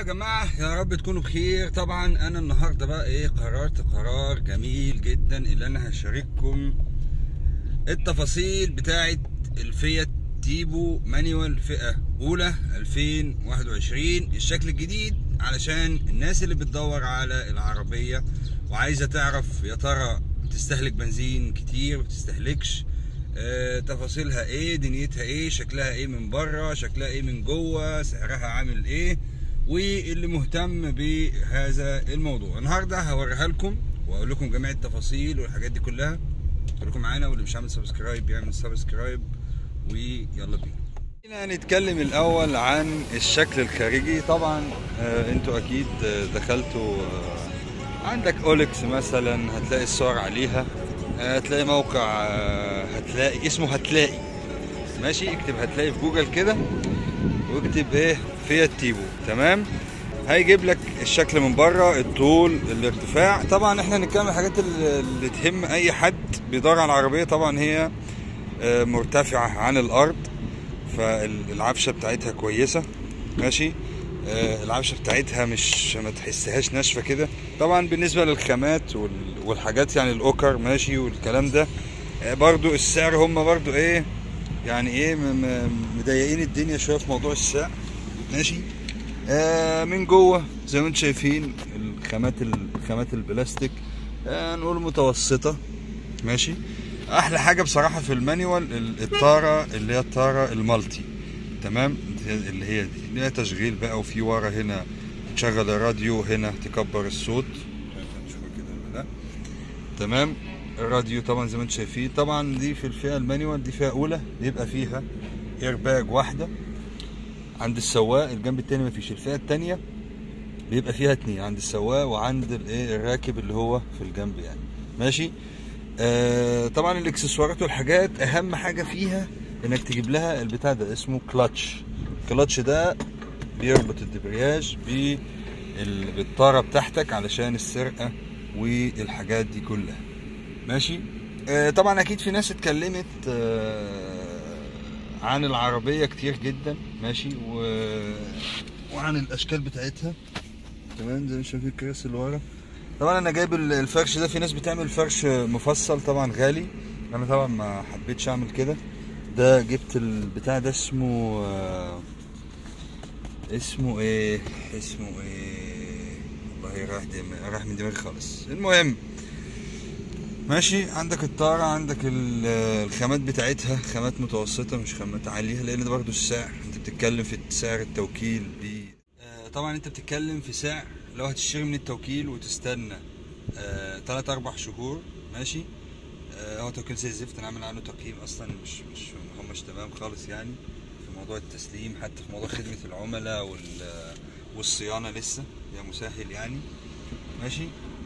جماعة يا رب تكونوا بخير طبعا انا النهاردة بقى ايه قررت قرار جميل جدا اللي انا هشارككم التفاصيل بتاعة الفيات تيبو مانيوال فئة اولى 2021 الشكل الجديد علشان الناس اللي بتدور على العربية وعايزة تعرف يا ترى بتستهلك بنزين كتير بتستهلكش آه، تفاصيلها ايه دنيتها ايه شكلها ايه من بره شكلها ايه من جوه سعرها عامل ايه واللي مهتم بهذا الموضوع النهارده هوريها لكم واقول لكم جميع التفاصيل والحاجات دي كلها خليكم معانا واللي مش عامل سبسكرايب يعمل سبسكرايب ويلا بينا خلينا نتكلم الاول عن الشكل الخارجي طبعا آه، انتوا اكيد آه، دخلتوا آه، عندك اولكس مثلا هتلاقي الصور عليها آه، هتلاقي موقع آه، هتلاقي اسمه هتلاقي ماشي اكتب هتلاقي في جوجل كده واكتب ايه فيات تيبو تمام هيجيب لك الشكل من بره الطول الارتفاع طبعا احنا هنتكلم الحاجات اللي اللي تهم اي حد بيدور على العربيه طبعا هي آه، مرتفعه عن الارض فالعفشه بتاعتها كويسه ماشي آه، العفشه بتاعتها مش ما تحسهاش ناشفه كده طبعا بالنسبه للخامات وال- والحاجات يعني الاوكر ماشي والكلام ده آه، برضو السعر هم برضو ايه يعني ايه م- م- مضايقين الدنيا شويه في موضوع السعر ماشي آه من جوه زي ما انتم شايفين الخامات الخامات البلاستيك آه نقول متوسطه ماشي احلى حاجه بصراحه في المانيوال ال- الطاره اللي هي الطاره المالتي تمام اللي هي دي اللي هي تشغيل بقى وفي ورا هنا تشغل الراديو هنا تكبر الصوت مش عارف هنشوفها كده ولا لا تمام الراديو طبعا زي ما انتم شايفين طبعا دي في الفئه المانيوال دي فئه اولى بيبقى فيها ايرباج واحده عند السواق الجنب التاني مفيش الفئه التانيه بيبقى فيها اتنين عند السواق وعند الايه الراكب اللي هو في الجنب يعني ماشي آه طبعا الاكسسوارات والحاجات اهم حاجه فيها انك تجيب لها البتاع ده اسمه كلاتش الكلاتش ده بيربط الدبرياج بال- بالطاره بتاعتك علشان السرقه والحاجات دي كلها ماشي آه طبعا اكيد في ناس اتكلمت آه عن العربيه كتير جدا ماشي و... وعن الاشكال بتاعتها تمام زي ما شايفين الكراسي اللي ورا طبعا انا جايب ال- الفرش ده في ناس بتعمل فرش مفصل طبعا غالي انا طبعا ما حبيتش اعمل كده ده جبت البتاع ده اسمه آه، اسمه ايه اسمه ايه والله راح دم... راح من دماغي خالص المهم ماشي عندك الطارة عندك ال- الخامات بتاعتها خامات متوسطة مش خامات عالية لأن ده برضه السعر أنت بتتكلم في سعر التوكيل ب آه، طبعا أنت بتتكلم في سعر لو هتشتري من التوكيل وتستنى آه، تلات أربع شهور ماشي آه، هو توكيل زي الزفت أنا عامل عنه تقييم أصلا مش مش همش تمام خالص يعني في موضوع التسليم حتى في موضوع خدمة العملاء وال والصيانة لسه يا مسهل يعني ماشي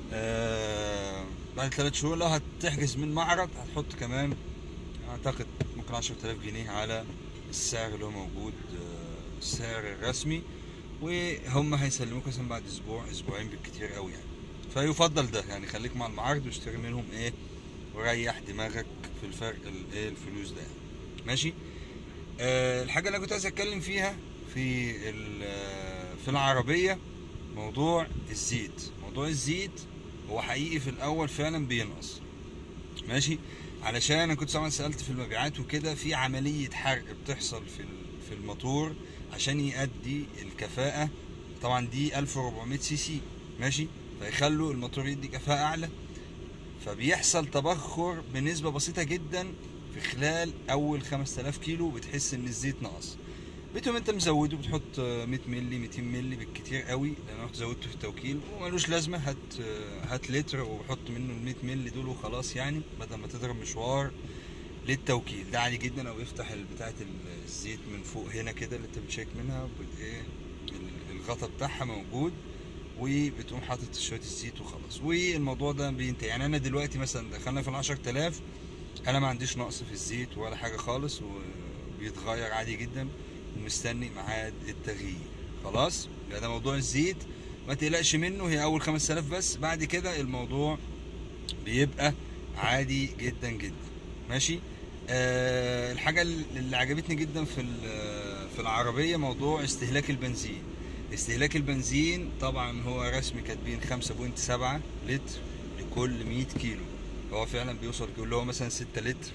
آه بعد ثلاث شهور لو هتحجز من معرض هتحط كمان اعتقد ممكن 10000 جنيه على السعر اللي هو موجود آه السعر الرسمي وهم هيسلموك مثلا بعد اسبوع اسبوعين بالكتير قوي يعني فيفضل ده يعني خليك مع المعارض واشتري منهم ايه وريح دماغك في الفرق الايه الفلوس ده يعني. ماشي آه الحاجه اللي انا كنت عايز اتكلم فيها في ال- آه، في العربيه موضوع الزيت موضوع الزيت هو حقيقي في الاول فعلا بينقص ماشي علشان انا كنت طبعا سالت في المبيعات وكده في عمليه حرق بتحصل في ال- في الموتور عشان يؤدي الكفاءه طبعا دي 1400 سي سي ماشي فيخلوا الموتور يدي كفاءه اعلى فبيحصل تبخر بنسبه بسيطه جدا في خلال اول 5000 كيلو بتحس ان الزيت نقص بتقوم انت مزوده بتحط 100 مللي 200 مللي بالكتير قوي لان رحت زودته في التوكيل وملوش لازمه هات هات لتر وحط منه ال 100 مللي دول وخلاص يعني بدل ما تضرب مشوار للتوكيل ده عادي جدا او يفتح بتاعه الزيت من فوق هنا كده اللي انت بتشيك منها بت- ايه ال- الغطا بتاعها موجود وبتقوم حاطط شويه الزيت وخلاص والموضوع ده بينتهي يعني انا دلوقتي مثلا دخلنا في ال 10000 انا ما عنديش نقص في الزيت ولا حاجه خالص وبيتغير عادي جدا ومستني ميعاد التغيير خلاص يبقى ده موضوع الزيت ما تقلقش منه هي اول 5000 بس بعد كده الموضوع بيبقى عادي جدا جدا ماشي آه الحاجه اللي عجبتني جدا في ال- في العربيه موضوع استهلاك البنزين استهلاك البنزين طبعا هو رسمي كاتبين 5.7 لتر لكل 100 كيلو هو فعلا بيوصل اللي هو مثلا 6 لتر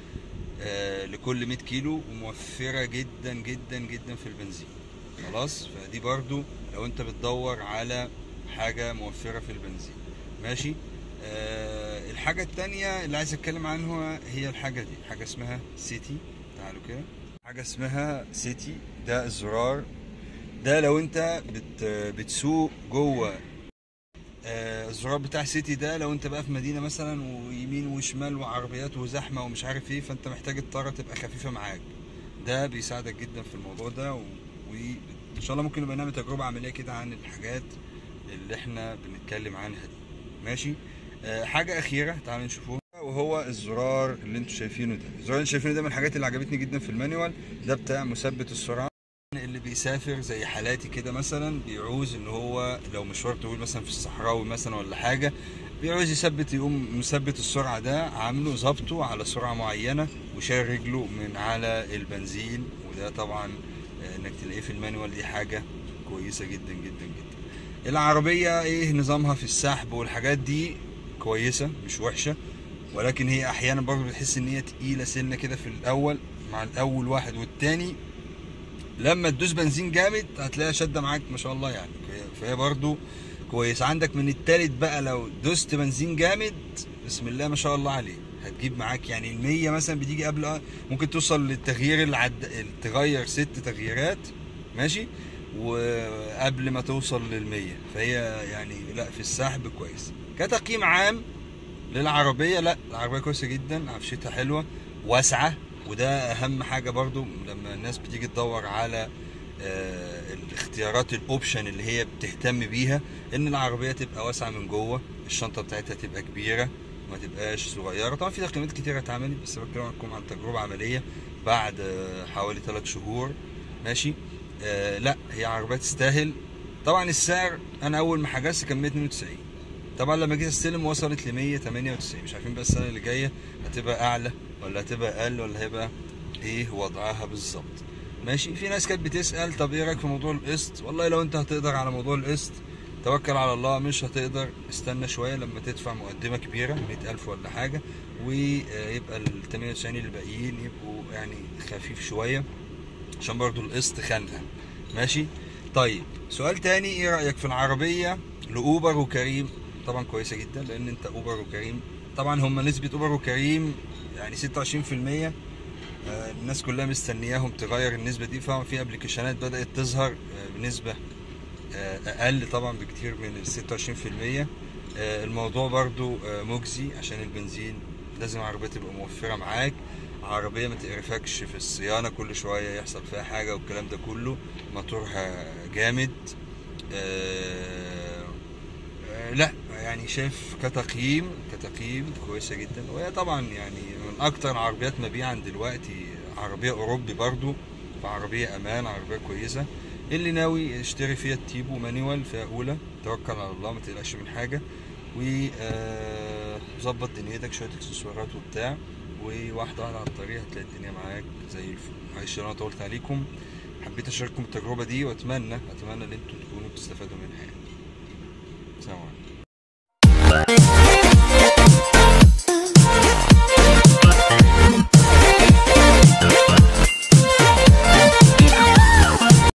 آه لكل 100 كيلو وموفرة جدا جدا جدا في البنزين خلاص فدي برضو لو انت بتدور على حاجة موفرة في البنزين ماشي آه الحاجة التانية اللي عايز اتكلم عنها هي الحاجة دي حاجة اسمها سيتي تعالوا كده حاجة اسمها سيتي ده الزرار ده لو انت بت بتسوق جوه آه، الزرار بتاع سيتي ده لو انت بقى في مدينه مثلا ويمين وشمال وعربيات وزحمه ومش عارف ايه فانت محتاج الطاره تبقى خفيفه معاك ده بيساعدك جدا في الموضوع ده و- وان شاء الله ممكن نبقى نعمل تجربه عمليه كده عن الحاجات اللي احنا بنتكلم عنها دي ماشي آه، حاجه اخيره تعالوا نشوفوها وهو الزرار اللي انتوا شايفينه ده الزرار اللي انتوا شايفينه ده من الحاجات اللي عجبتني جدا في المانيوال ده بتاع مثبت السرعه اللي بيسافر زي حالاتي كده مثلا بيعوز ان هو لو مشوار طويل مثلا في الصحراوي مثلا ولا حاجه بيعوز يثبت يقوم مثبت السرعه ده عامله ظابطه على سرعه معينه وشايل رجله من على البنزين وده طبعا آه، انك تلاقيه في المانيوال دي حاجه كويسه جدا جدا جدا العربيه ايه نظامها في السحب والحاجات دي كويسه مش وحشه ولكن هي احيانا برضه بتحس ان هي تقيله سنه كده في الاول مع الاول واحد والتاني لما تدوس بنزين جامد هتلاقيها شاده معاك ما شاء الله يعني فهي برضو كويس عندك من التالت بقى لو دوست بنزين جامد بسم الله ما شاء الله عليه هتجيب معاك يعني المية مثلا بتيجي قبل ممكن توصل للتغيير العد... تغير ست تغييرات ماشي وقبل ما توصل للمية فهي يعني لا في السحب كويس كتقييم عام للعربية لا العربية كويسة جدا عفشتها حلوة واسعة وده اهم حاجة برضو لما الناس بتيجي تدور على آه، الاختيارات الاوبشن اللي هي بتهتم بيها ان العربية تبقى واسعة من جوه الشنطة بتاعتها تبقى كبيرة ما تبقاش صغيرة طبعا في تقييمات كتيرة اتعملت بس بتكلم لكم عن تجربة عملية بعد آه، حوالي 3 شهور ماشي آه لا هي عربية تستاهل طبعا السعر انا اول ما حجزت كان 192 طبعا لما جيت استلم وصلت ل 198 مش عارفين بقى السنه اللي جايه هتبقى اعلى ولا هتبقى اقل ولا هيبقى ايه وضعها بالظبط ماشي في ناس كانت بتسال طب ايه رايك في موضوع القسط والله لو انت هتقدر على موضوع القسط توكل على الله مش هتقدر استنى شويه لما تدفع مقدمه كبيره 100000 ولا حاجه ويبقى ال 98 اللي باقيين يبقوا يعني خفيف شويه عشان برضو القسط خانقه ماشي طيب سؤال تاني ايه رايك في العربيه لاوبر وكريم طبعا كويسه جدا لان انت اوبر وكريم طبعا هم نسبه اوبر وكريم يعني 26% آه، الناس كلها مستنياهم تغير النسبه دي فطبعا في ابلكيشنات بدات تظهر آه، بنسبه آه، اقل طبعا بكتير من ال 26% آه، الموضوع برضو آه، مجزي عشان البنزين لازم العربيه تبقى موفره معاك عربيه ما تقرفكش في الصيانه كل شويه يحصل فيها حاجه والكلام ده كله موتورها جامد آه، آه، لا يعني شايف كتقييم كتقييم كويسه جدا وهي طبعا يعني من اكتر العربيات مبيعا دلوقتي عربيه اوروبي برضو فعربيه امان عربيه كويسه اللي ناوي يشتري فيها التيبو مانيوال فئه اولى توكل على الله ما تقلقش من حاجه وظبط دنيتك شويه اكسسوارات وبتاع وواحده واحده على الطريق هتلاقي الدنيا معاك زي الفل معلش انا طولت عليكم حبيت اشارككم التجربه دي واتمنى اتمنى ان انتم تكونوا بتستفادوا منها يعني سلام عليكم